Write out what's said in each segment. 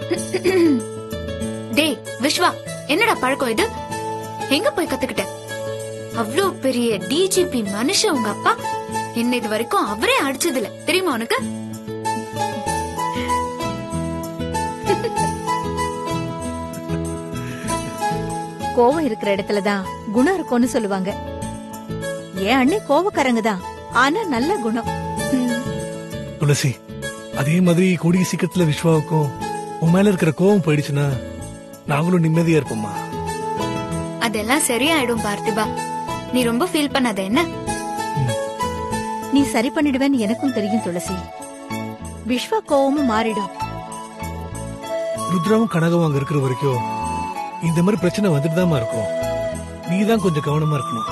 டேய் விஸ்வா என்னடா பழக்கம் இது எங்க போய் கத்துக்கிட்ட அவ்ளோ பெரிய டிஜிபி மனுஷன் உங்க அப்பா என்ன இது வரைக்கும் அவரே அடிச்சது இல்ல தெரியுமா உனக்கு கோவம் இருக்கிற இடத்துல தான் குணம் இருக்கும்னு சொல்லுவாங்க என் அண்ணே கோவக்காரங்க தான் ஆனா நல்ல குணம் துளசி அதே மாதிரி கூடிய சீக்கிரத்துல விஸ்வாவுக்கும் உன் மேல இருக்கிற கோவம் போயிடுச்சுன்னா நாங்களும் நிம்மதியா இருப்போம்மா அதெல்லாம் சரியாயிடும் பார்த்திபா நீ ரொம்ப ஃபீல் பண்ணாத என்ன நீ சரி பண்ணிடுவேன்னு எனக்கும் தெரியும் துளசி விஸ்வா கோவமும் மாறிடும் ருத்ராவும் கனகவும் அங்க இருக்கிற வரைக்கும் இந்த மாதிரி பிரச்சனை வந்துட்டு இருக்கும் நீ தான் கொஞ்சம் கவனமா இருக்கணும்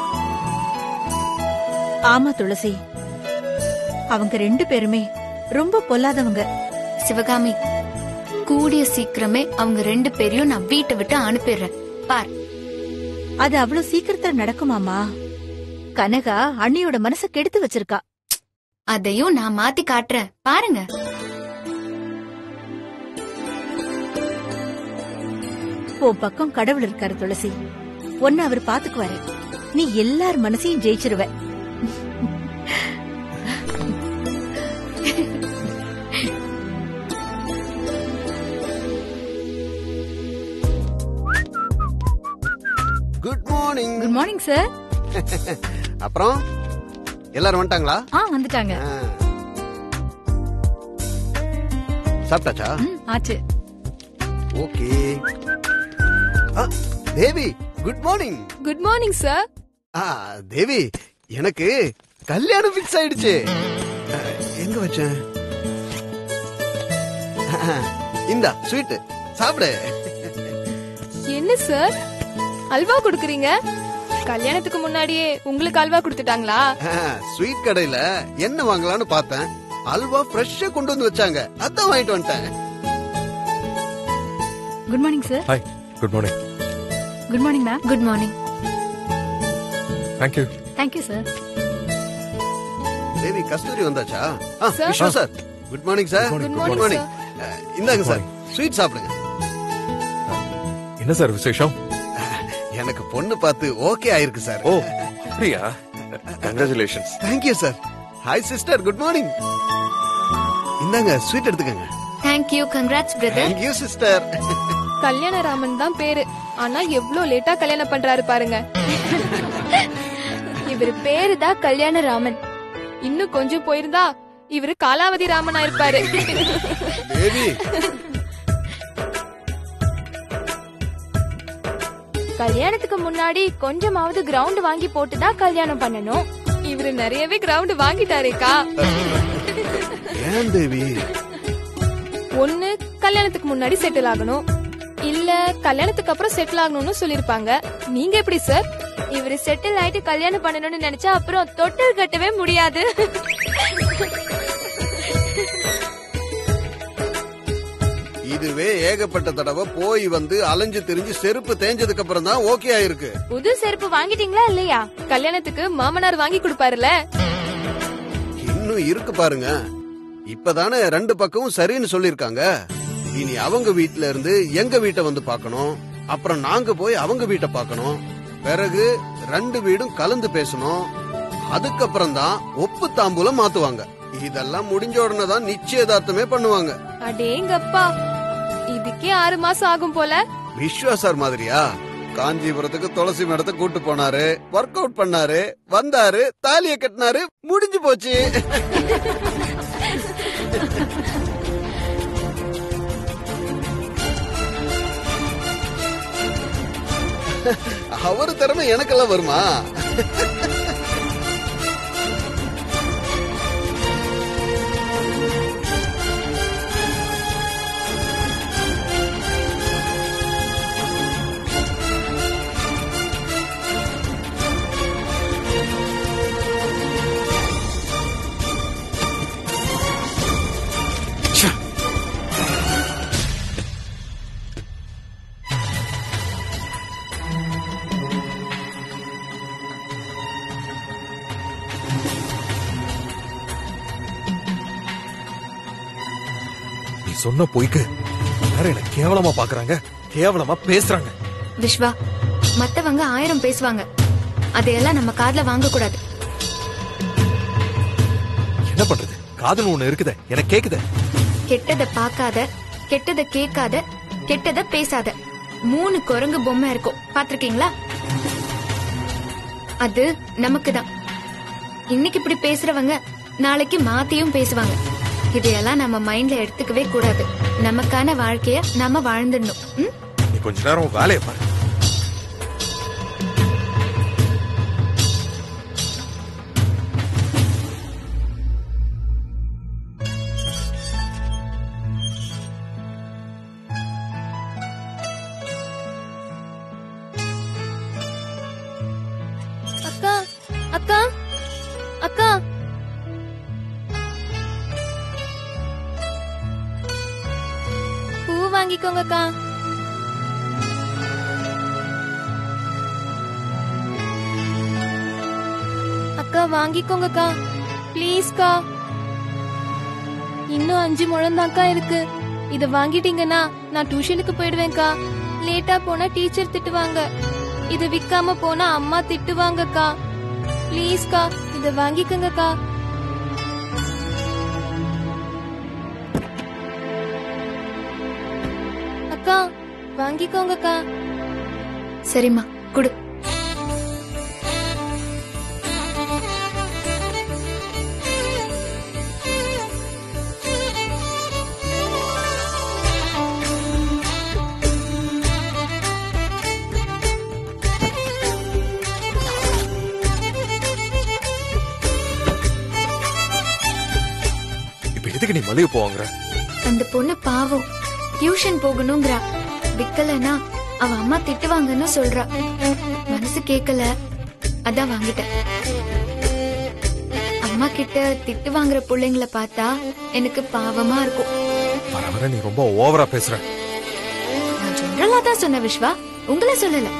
ஆமா துளசி அவங்க ரெண்டு பேருமே ரொம்ப பொல்லாதவங்க சிவகாமி கூடிய சீக்கிரமே அவங்க ரெண்டு பேரையும் நான் வீட்டை விட்டு அனுப்பிடுறேன் பார் அது அவ்வளவு சீக்கிரத்துல நடக்குமாமா கனகா அண்ணியோட மனச கெடுத்து வச்சிருக்கா அதையும் நான் மாத்தி காட்டுறேன் பாருங்க உன் பக்கம் கடவுள் இருக்காரு துளசி ஒன்னு அவர் பாத்துக்குவாரு நீ எல்லார் மனசையும் ஜெயிச்சிருவ good morning good morning sir அப்புறம் எல்லாரும் வந்துட்டாங்களா ஆ வந்துட்டாங்க ஆ. சாப்பிட்டாச்சா ஆச்சு ஓகே ஆ, Devi good morning good morning sir ஆ தேவி எனக்கு கல்யாணம் ஃபிக்ஸ் ஆயிடுச்சு ஆ, எங்க வச்சேன் ஆ, இந்தா ஸ்வீட் சாப்பிடு என்ன சார் அல்வா கொடுக்குறீங்க கல்யாணத்துக்கு முன்னாடியே உங்களுக்கு அல்வா கொடுத்துட்டாங்களா ஸ்வீட் கடையில என்ன வாங்கலாம்னு பார்த்தேன் அல்வா ஃப்ரெஷ்ஷா கொண்டு வந்து வச்சாங்க அதான் வாங்கிட்டு வந்துட்டேன் good morning sir hi good morning good morning ma'am good morning thank you thank you sir Devi Kasthuri வந்தாச்சா ஆ, Sir. Vishnu sir good morning sir Good morning, good morning இந்தாங்க Good சார் ஸ்வீட் சாப்பிடுங்க என்ன சார் விசேஷம் எனக்கு பொண்ணு பார்த்து ஓகே ஆயிருக்கு சார் ஓ அப்படியா congratulations thank you sir hi sister good morning இந்தாங்க ஸ்வீட் எடுத்துக்கங்க thank you congrats brother thank you sister Kalyana Raman தான் பேரு ஆனா எவ்வளவு லேட்டா கல்யாணம் பண்றாரு பாருங்க இவர் பேரு தான் கல்யாண ராமன் இன்னும் கொஞ்சம் போயிருந்தா இவரு காலாவதி ராமனா இருப்பாரு தேவி கல்யாணத்துக்கு முன்னாடி கொஞ்சமாவது கிரவுண்ட் வாங்கி போட்டுதான் கல்யாணம் பண்ணணும் இவரு நிறையவே கிரவுண்ட் வாங்கிட்டாரேக்கா ஏன் தேவி ஒண்ணு கல்யாணத்துக்கு முன்னாடி செட்டில் ஆகணும் இல்ல கல்யாணத்துக்கு அப்புறம் செட்டில் ஆகணும்னு சொல்லிருப்பாங்க நீங்க எப்படி சார் இவரு செட்டில் ஆயிட்டு கல்யாணம் பண்ணணும்னு நினைச்சா அப்புறம் தொட்டில் கட்டவே முடியாது இதுவே ஏகப்பட்ட தடவை போய் வந்து அலைஞ்சு திரிஞ்சு செருப்பு தேஞ்சதுக்கு அப்புறம் தான் ஓகே ஆயிருக்கு புது செருப்பு வாங்கிட்டீங்களா இல்லையா கல்யாணத்துக்கு மாமனார் வாங்கி கொடுப்பாருல இன்னும் இருக்கு பாருங்க இப்பதானே ரெண்டு பக்கமும் சரின்னு சொல்லிருக்காங்க இனி அவங்க வீட்ல இருந்து எங்க வீட்டை வந்து பார்க்கணும் அப்புறம் நாங்க போய் அவங்க வீட்டை பார்க்கணும் பிறகு ரெண்டு வீடும் கலந்து பேசணும் அதுக்கப்புறம் தான் ஒப்பு தாம்பூலம் மாத்துவாங்க இதெல்லாம் முடிஞ்ச உடனே தான் நிச்சயதார்த்தமே பண்ணுவாங்க அடேங்கப்பா இதுக்கே ஆறு மாசம் ஆகும் போல விஸ்வா சார் மாதிரியா காஞ்சிபுரத்துக்கு துளசி மேடத்தை கூட்டு போனாரு ஒர்க் அவுட் பண்ணாரு வந்தாரு தாலிய கட்டினாரு முடிஞ்சு போச்சு அவரு திறமை எனக்கெல்லாம் வருமா சொன்ன பொய்க்கு வேற என்ன கேவலமா பாக்குறாங்க கேவலமா பேசுறாங்க விஸ்வா மத்தவங்க ஆயிரம் பேசுவாங்க அதையெல்லாம் நம்ம காதுல வாங்க கூடாது என்ன பண்றது காதல் ஒண்ணு இருக்குதே எனக்கு கேக்குதே கெட்டத பார்க்காத கெட்டத கேட்காத கெட்டத பேசாத மூணு குரங்கு பொம்மை இருக்கும் பாத்திருக்கீங்களா அது நமக்கு தான் இன்னைக்கு இப்படி பேசுறவங்க நாளைக்கு மாத்தியும் பேசுவாங்க இதையெல்லாம் நம்ம மைண்ட்ல எடுத்துக்கவே கூடாது நமக்கான வாழ்க்கைய நாம வாழ்ந்துடணும் ம்? நீ கொஞ்ச நேரம் உன் வேலையை பாரு அக்கா அக்கா அக்கா பூ வாங்கிக்கோங்க அக்கா அக்கா வாங்கிக்கோங்கக்கா ப்ளீஸ்க்கா இன்னும் அஞ்சு முழந்தாக்கா இருக்கு இத வாங்கிட்டீங்கன்னா நான் டியூஷனுக்கு போயிடுவேன்க்கா லேட்டா போனா டீச்சர் திட்டுவாங்க இத விக்காம போனா அம்மா திட்டுவாங்கக்கா ப்ளீஸ்க்கா இத வாங்கிக்கோங்கக்கா அக்கா வாங்கிக்கோங்கக்கா சரிம்மா குடு இப்ப எதுக்கு நீ மளிகை போவாங்கற அந்த பொண்ணு பாவம் டியூஷன் போகணுங்கிறா விக்கலனா அவ அம்மா திட்டுவாங்கன்னு சொல்றா மனசு கேக்கல அதான் வாங்கிட்டேன் அம்மா கிட்ட திட்டு வாங்குற பிள்ளைங்கள பார்த்தா எனக்கு பாவமா இருக்கும் வர வர நீ ரொம்ப ஓவரா பேசுற நான் ஜெனரலா தான் சொன்ன விஸ்வா உங்களை சொல்லல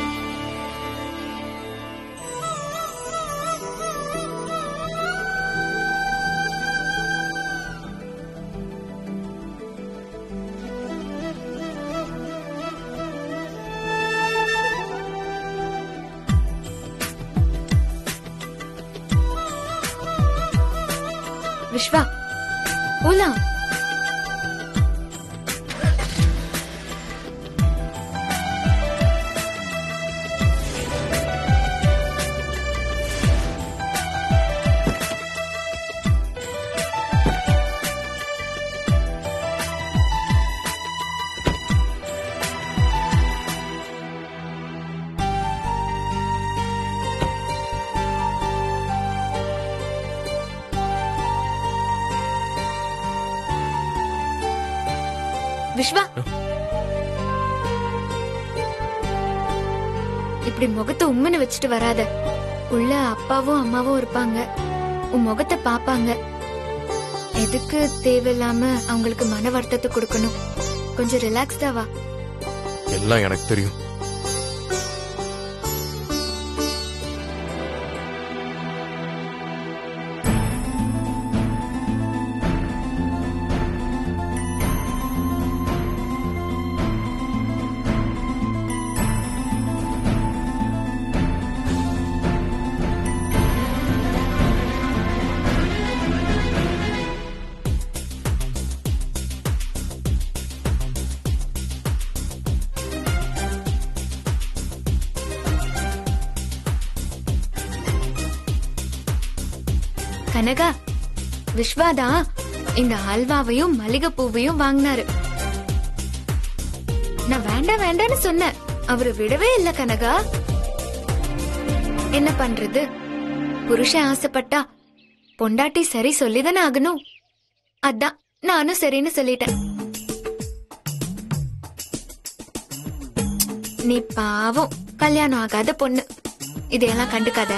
விஸ்வா போலாம் விஸ்வா இப்படி முகத்தை உம்முன்னு வச்சுட்டு வராத உள்ள அப்பாவும் அம்மாவும் இருப்பாங்க உன் முகத்தை பாப்பாங்க எதுக்கு தேவையில்லாம அவங்களுக்கு மன வருத்தத்தை கொடுக்கணும் கொஞ்சம் ரிலாக்ஸ்டா வா எல்லாம் எனக்கு தெரியும் கனகா விஸ்வாதா இந்த அல்வாவையும் மல்லிகைப்பூவையும் வாங்கினாரு நான் வேண்டாம் வேண்டாம்னு சொன்னேன் அவரு விடவே இல்ல கனகா என்ன பண்றது புருஷன் ஆசைப்பட்டா பொண்டாட்டி சரி சொல்லிதானே ஆகணும் அதான் நானும் சரின்னு சொல்லிட்டேன் நீ பாவம் கல்யாணம் ஆகாத பொண்ணு இதையெல்லாம் கண்டுக்காத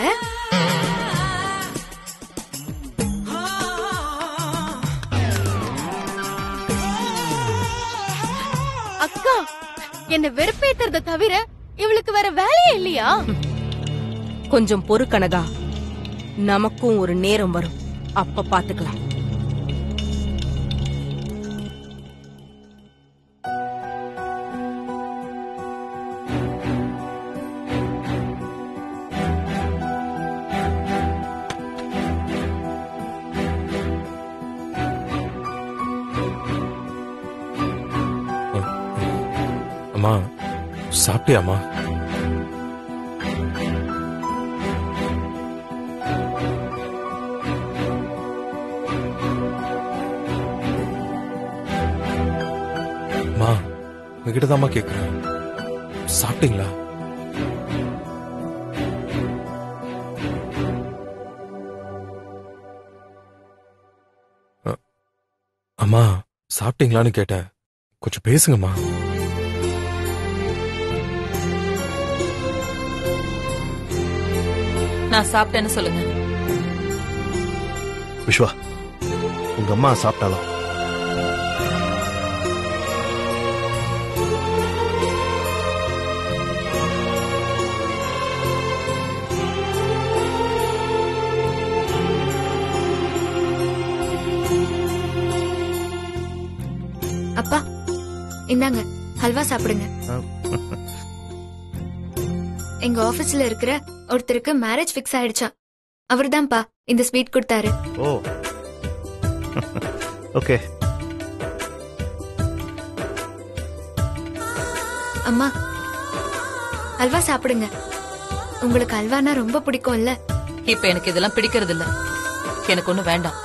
அக்கா என்ன வெறுப்பேத்துறத தவிர இவளுக்கு வேற வேலையே இல்லையா கொஞ்சம் பொறு கனகா நமக்கும் ஒரு நேரம் வரும் அப்ப பாத்துக்கலாம் அம்மா சாப்பிட்டியாம்மா அம்மா உங்ககிட்ட தாம்மா கேக்குறேன் சாப்பிட்டீங்களா அ- அம்மா சாப்பிட்டீங்களான்னு கேட்டேன் கொஞ்சம் பேசுங்கம்மா நான் சாப்பிட்டேன்னு சொல்லுங்க விஸ்வா உங்க அம்மா சாப்பிட்டாலும் அப்பா இந்தாங்க ஹல்வா சாப்பிடுங்க எங்க ஆபீஸ்ல இருக்கிற ஒருத்தருக்கு மேரேஜ் ஃபிக்ஸ் ஆயிடுச்சாம் அவர்தான்ப்பா இந்த ஸ்வீட் கொடுத்தாரு ஓ ஓகே அம்மா அல்வா சாப்பிடுங்க உங்களுக்கு அல்வானா ரொம்ப பிடிக்கும்ல இப்ப எனக்கு இதெல்லாம் பிடிக்கிறது இல்ல எனக்கு ஒண்ணு வேண்டாம்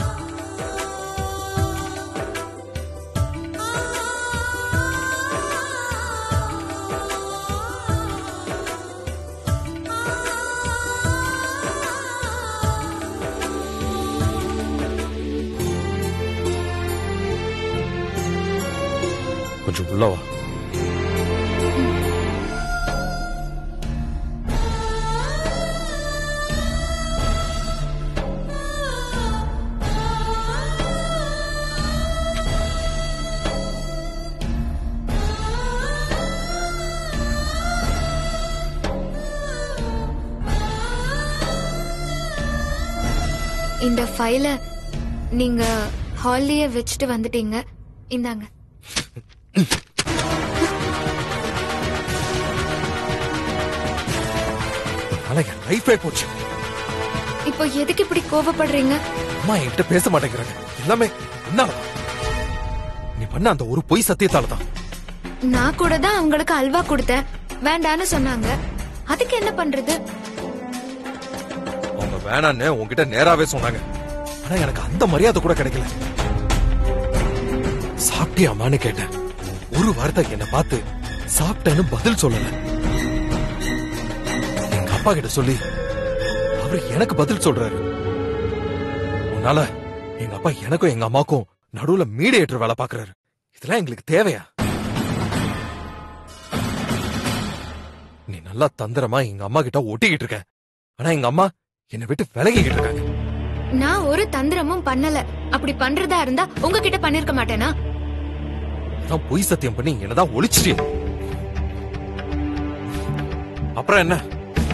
கொஞ்சம் உள்ள வா இந்த ஃபைல நீங்க ஹால்லயே வச்சுட்டு வந்துட்டீங்க இந்தாங்க அதனால என் லைஃபே போச்சு இப்போ எதுக்கு இப்படி கோவப்படுறீங்க அம்மா என்கிட்ட பேச மாட்டேங்கிறாங்க எல்லாமே என்னாலதான் நீ பண்ண அந்த ஒரு பொய் சத்தியத்தால தான் நான் கூட தான் அவங்களுக்கு அல்வா கொடுத்தேன் வேண்டான்னு சொன்னாங்க அதுக்கு என்ன பண்றது அவங்க வேணான்னு உன்கிட்ட நேராவே சொன்னாங்க ஆனா எனக்கு அந்த மரியாதை கூட கிடைக்கல சாப்பிட்டியாமான்னு கேட்டேன் ஒரு வார்த்தை என்ன பார்த்து சாப்பிட்டேன்னு பதில் சொல்லல எங்க அப்பா கிட்ட சொல்லி அவரு எனக்கு பதில் சொல்றாரு உன்னால எங்க அப்பா எனக்கும் எங்க அம்மாக்கும் நடுவுல மீடியேட்டர் வேலை பாக்குறாரு இதெல்லாம் எங்களுக்கு தேவையா நீ நல்லா தந்திரமா எங்க அம்மா கிட்ட ஒட்டிக்கிட்டு இருக்க ஆனா எங்க அம்மா என்னை விட்டு விலகிக்கிட்டு இருக்காங்க நான் ஒரு தந்திரமும் பண்ணல அப்படி பண்றதா இருந்தா உங்ககிட்ட பண்ணிருக்க மாட்டேனா அதான் பொய் சத்தியம் பண்ணி என்னதான் ஒளிச்சிட்டே அப்புறம் என்ன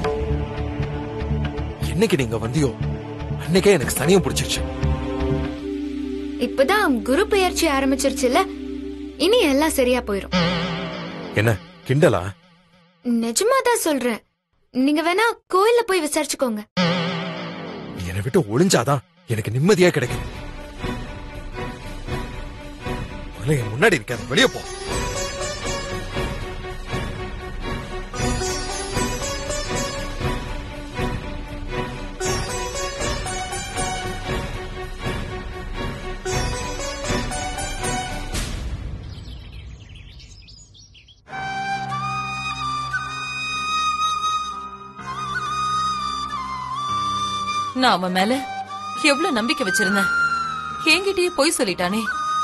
என்னைக்கு நீங்க வந்தியோ அன்னைக்கே எனக்கு சனியம் பிடிச்சிருச்சு இப்பதான் குரு பெயர்ச்சி ஆரம்பிச்சிருச்சுல இனி எல்லாம் சரியா போயிரும் என்ன கிண்டலா நிஜமா தான் சொல்றேன் நீங்க வேணா கோயில்ல போய் விசாரிச்சுக்கோங்க என்னை விட்டு ஒளிஞ்சாதான் எனக்கு நிம்மதியா கிடைக்கும் முதல்ல என் முன்னாடி இருக்காது வெளியே போ நான் அவன் மேல எவ்வளவு நம்பிக்கை வச்சிருந்தேன் என்கிட்டயே பொய் சொல்லிட்டானே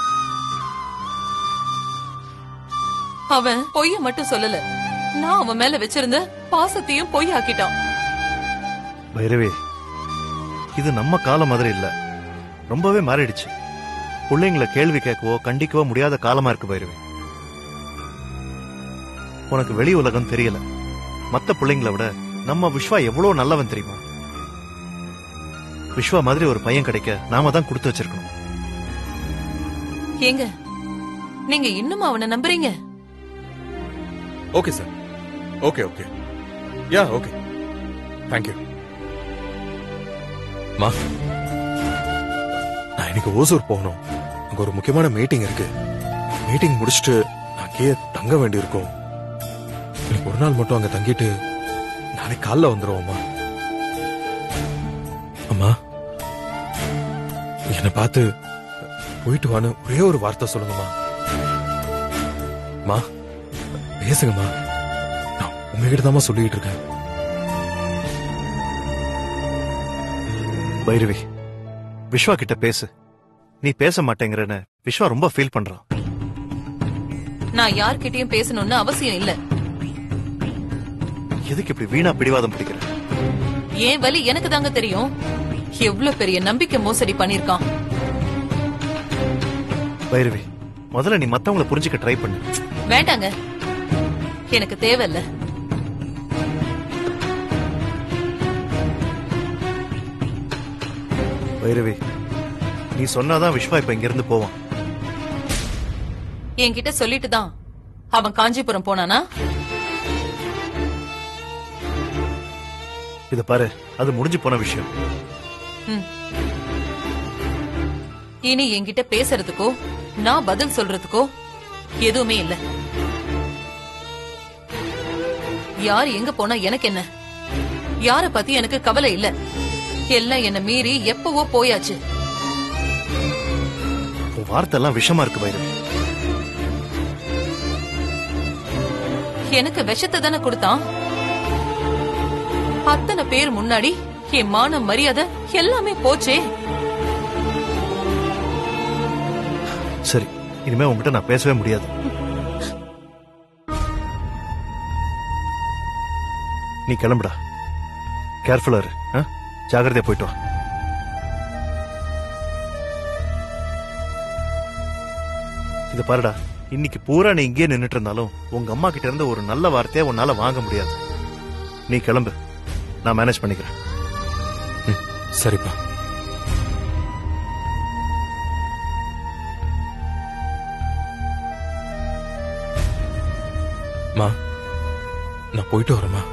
அவன் பொய்ய மட்டும் சொல்லல நான் அவன் மேல வச்சிருந்த பாசத்தையும் பொய் ஆக்கிட்டான் பைரவி இது நம்ம காலம் மாதிரி இல்ல ரொம்பவே மாறிடுச்சு பிள்ளைங்களை கேள்வி கேட்கவோ கண்டிக்கவோ முடியாத காலமா இருக்கு பைரவி உனக்கு வெளி உலகம் தெரியல மத்த பிள்ளைங்களை விட நம்ம விஸ்வா எவ்வளவு நல்லவன் தெரியுமா விஸ்வா மாதிரி ஒரு பையன் கிடைக்க நாம தான் கொடுத்து வச்சிருக்கணும் ஏங்க நீங்க இன்னும் அவனை நம்புறீங்க okay sir okay okay yeah okay thank you மா நான் இன்னைக்கு ஓசூர் போகணும் அங்க ஒரு முக்கியமான மீட்டிங் இருக்கு மீட்டிங் முடிச்சுட்டு நான் அங்கேயே தங்க வேண்டியிருக்கும் எனக்கு ஒரு நாள் மட்டும் அங்க தங்கிட்டு நாளைக்கு காலைல வந்துருவோம்மா அம்மா என்னை பார்த்து போயிட்டு வான்னு ஒரே ஒரு வார்த்தை சொல்லுங்கம்மா அம்மா பேசுங்கம்மா நான் உங்ககிட்ட தாம்மா சொல்லிட்டு இருக்கேன் பைரவி விஸ்வா கிட்ட பேசு நீ பேச மாட்டேங்கிறன்னு விஸ்வா ரொம்ப ஃபீல் பண்றான் நான் யார்கிட்டயும் பேசணும்னு அவசியம் இல்ல எதுக்கு இப்படி வீணா பிடிவாதம் பிடிக்கிற என் வலி எனக்கு தாங்க தெரியும் எவ்வளவு பெரிய நம்பிக்கை மோசடி பண்ணிருக்கான் பைரவி முதல்ல நீ மத்தவங்கள புரிஞ்சுக்க ட்ரை பண்ணு வேண்டாங்க எனக்கு தேவையில்ல பைரவி நீ சொன்னாதான் விஸ்வா இப்ப இங்க இருந்து போவான் என்கிட்ட சொல்லிட்டு தான் அவன் காஞ்சிபுரம் போனானா இத பாரு அது முடிஞ்சு போன விஷயம் ம். இனி என்கிட்ட பேசுறதுக்கோ நான் பதில் சொல்றதுக்கோ எதுவுமே இல்ல யார் எங்க போனா எனக்கு என்ன யார பத்தி எனக்கு கவலை இல்ல எல்லாம் என்ன மீறி எப்பவோ போயாச்சு உன் வார்த்தை எல்லாம் விஷமா இருக்கு பைரவி எனக்கு விஷத்தை தானே கொடுத்தான் அத்தனை பேர் முன்னாடி என் மான மரியாதை எல்லாமே போச்சே சரி இனிமே உன்கிட்ட நான் பேசவே முடியாது நீ கிளம்புடா கேர்ஃபுல்லா இரு ஆ? ஜாக்கிரதையா போயிட்டு வா இது பாருடா இன்னைக்கு பூரா நீ இங்கே நின்னுட்டு இருந்தாலும் உங்க அம்மா கிட்ட இருந்து ஒரு நல்ல வார்த்தையை உன்னால வாங்க முடியாது நீ கிளம்பு நான் மேனேஜ் பண்ணிக்கிறேன் சரிப்பா மா நான் போயிட்டு வரேம்மா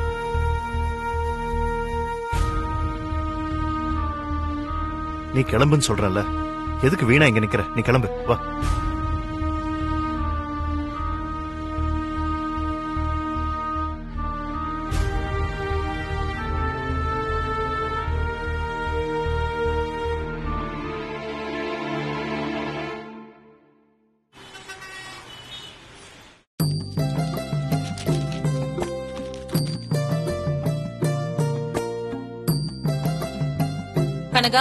நீ கிளம்புன்னு சொல்றல எதுக்கு வீணா இங்க நிக்கிற நீ கிளம்பு வா கனகா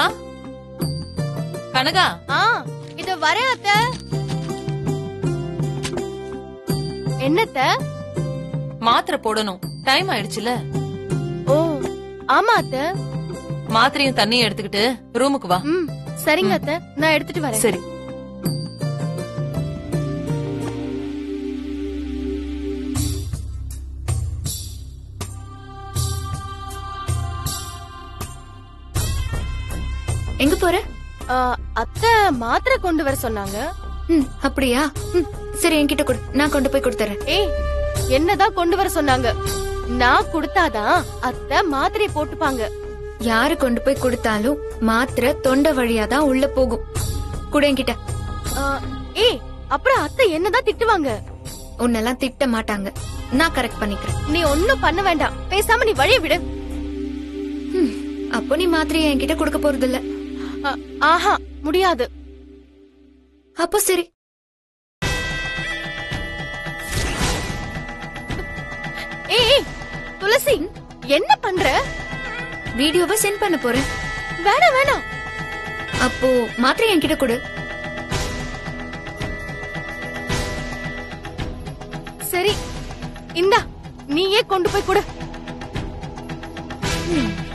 கனகா ஆ இத வரேன் அத்த என்னத்த மாத்திரை போடணும் டைம் ஆயிடுச்சுல ஓ ஆமா அத்த மாத்திரையும் தண்ணியும் எடுத்துக்கிட்டு ரூமுக்கு வா ம் சரிங்க அத்த நான் எடுத்துட்டு வரேன் சரி எங்க போற ஆ, அத்தை மாத்திரை கொண்டு வர சொன்னாங்க ம் அப்படியா ம் சரி என்கிட்ட கொடு நான் கொண்டு போய் கொடுத்துறேன் ஏய் என்னதான் கொண்டு வர சொன்னாங்க நான் கொடுத்தாதான் அத்தை மாத்திரை போட்டுப்பாங்க யாரு கொண்டு போய் கொடுத்தாலும் மாத்திரை தொண்டை வழியா தான் உள்ள போகும் கூட என்கிட்ட ஆ, ஏய் அப்புறம் அத்தை என்னதான் திட்டுவாங்க உன்னெல்லாம் திட்ட மாட்டாங்க நான் கரெக்ட் பண்ணிக்கிறேன் நீ ஒண்ணும் பண்ண வேண்டாம் பேசாம நீ வழிய விடு ம், அப்போ நீ மாத்திரையை என்கிட்ட கொடுக்க போறது இல்ல ஆ, ஆஹா முடியாது அப்போ சரி ஏய் ஏய், துளசி என்ன பண்ற வீடியோவை சென்ட் பண்ண போறேன் வேணாம் வேணாம் அப்போ மாத்திரை என்கிட்ட கொடு சரி இந்தா நீயே கொண்டு போய் கொடு ம்,